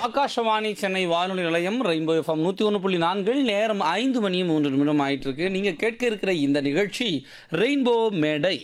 ஆகாஷவாணி சென்னை வானொலி நிலையம் rainbow FM நூற்றி ஒன்று புள்ளி நான்கில் நேரம் ஐந்து மணி மூன்று நிமிடம் ஆயிட்டு இருக்கு நீங்கள் கேட்க இருக்கிற இந்த நிகழ்ச்சி ரெயின்போ மேடை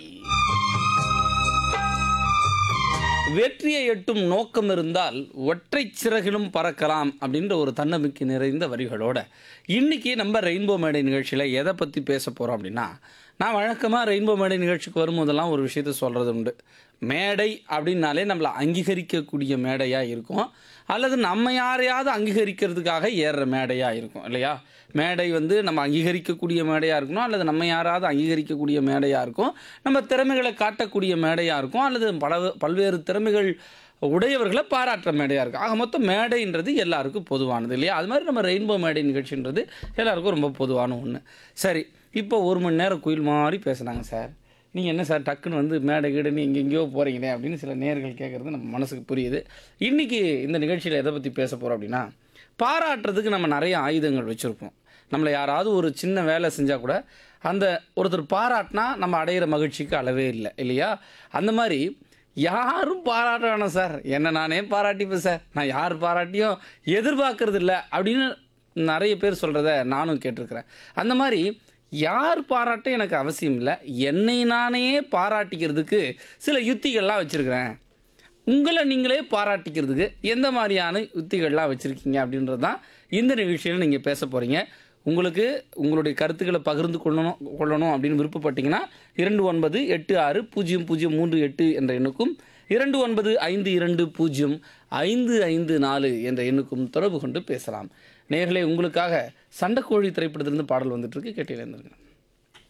வெற்றியை எட்டும் நோக்கம் இருந்தால் ஒற்றை சிறகிலும் பறக்கலாம் அப்படின்ற ஒரு தன்னம்பிக்கை நிறைந்த வரிகளோட இன்னைக்கு நம்ம ரெயின்போ மேடை நிகழ்ச்சியில் எதை பற்றி பேச போகிறோம் அப்படின்னா நான் வழக்கமாக ரெயின்போ மேடை நிகழ்ச்சிக்கு வரும்போதெல்லாம் ஒரு விஷயத்த சொல்கிறது உண்டு மேடை அப்படின்னாலே நம்மளை அங்கீகரிக்கக்கூடிய மேடையாக இருக்கும் அல்லது நம்ம யாரையாவது அங்கீகரிக்கிறதுக்காக ஏறுற மேடையாக இருக்கும் இல்லையா மேடை வந்து நம்ம அங்கீகரிக்கக்கூடிய மேடையாக இருக்கணும் அல்லது நம்ம யாராவது அங்கீகரிக்கக்கூடிய மேடையாக இருக்கும் நம்ம திறமைகளை காட்டக்கூடிய மேடையாக இருக்கும் அல்லது பல பல்வேறு திறமைகள் உடையவர்களை பாராட்டுற மேடையாக இருக்கும் ஆக மொத்தம் மேடைன்றது எல்லாருக்கும் பொதுவானது இல்லையா அது மாதிரி நம்ம ரெயின்போ மேடை நிகழ்ச்சின்றது எல்லாருக்கும் ரொம்ப பொதுவான ஒன்று சரி இப்போ ஒரு மணி நேரம் குயில் மாதிரி பேசுனாங்க சார் நீங்கள் என்ன சார் டக்குன்னு வந்து மேடை கீடுன்னு இங்கே எங்கேயோ போகிறீங்களே அப்படின்னு சில நேர்கள் கேட்குறது நம்ம மனசுக்கு புரியுது இன்றைக்கி இந்த நிகழ்ச்சியில் எதை பற்றி பேச போகிறோம் அப்படின்னா பாராட்டுறதுக்கு நம்ம நிறைய ஆயுதங்கள் வச்சுருப்போம் நம்மளை யாராவது ஒரு சின்ன வேலை செஞ்சால் கூட அந்த ஒருத்தர் பாராட்டினா நம்ம அடையிற மகிழ்ச்சிக்கு அளவே இல்லை இல்லையா அந்த மாதிரி யாரும் பாராட்ட வேணாம் சார் என்ன நானே பாராட்டிப்பேன் சார் நான் யார் பாராட்டியும் எதிர்பார்க்கறது இல்லை அப்படின்னு நிறைய பேர் சொல்கிறத நானும் கேட்டிருக்கிறேன் அந்த மாதிரி யார் பாராட்ட எனக்கு அவசியம் இல்லை என்னை நானே பாராட்டிக்கிறதுக்கு சில யுத்திகள்லாம் வச்சுருக்கிறேன் உங்களை நீங்களே பாராட்டிக்கிறதுக்கு எந்த மாதிரியான யுத்திகள்லாம் வச்சுருக்கீங்க அப்படின்றது தான் இந்த நிகழ்ச்சியில் நீங்கள் பேச போகிறீங்க உங்களுக்கு உங்களுடைய கருத்துக்களை பகிர்ந்து கொள்ளணும் கொள்ளணும் அப்படின்னு விருப்பப்பட்டீங்கன்னா இரண்டு ஒன்பது எட்டு ஆறு பூஜ்ஜியம் பூஜ்ஜியம் மூன்று எட்டு என்ற எண்ணுக்கும் இரண்டு ஒன்பது ஐந்து இரண்டு பூஜ்ஜியம் ஐந்து ஐந்து நாலு என்ற எண்ணுக்கும் தொடர்பு கொண்டு பேசலாம் நேர்களே உங்களுக்காக சண்டைக்கோழி திரைப்படத்திலிருந்து பாடல் வந்துட்டு இருக்கு கேட்டிருந்திருங்க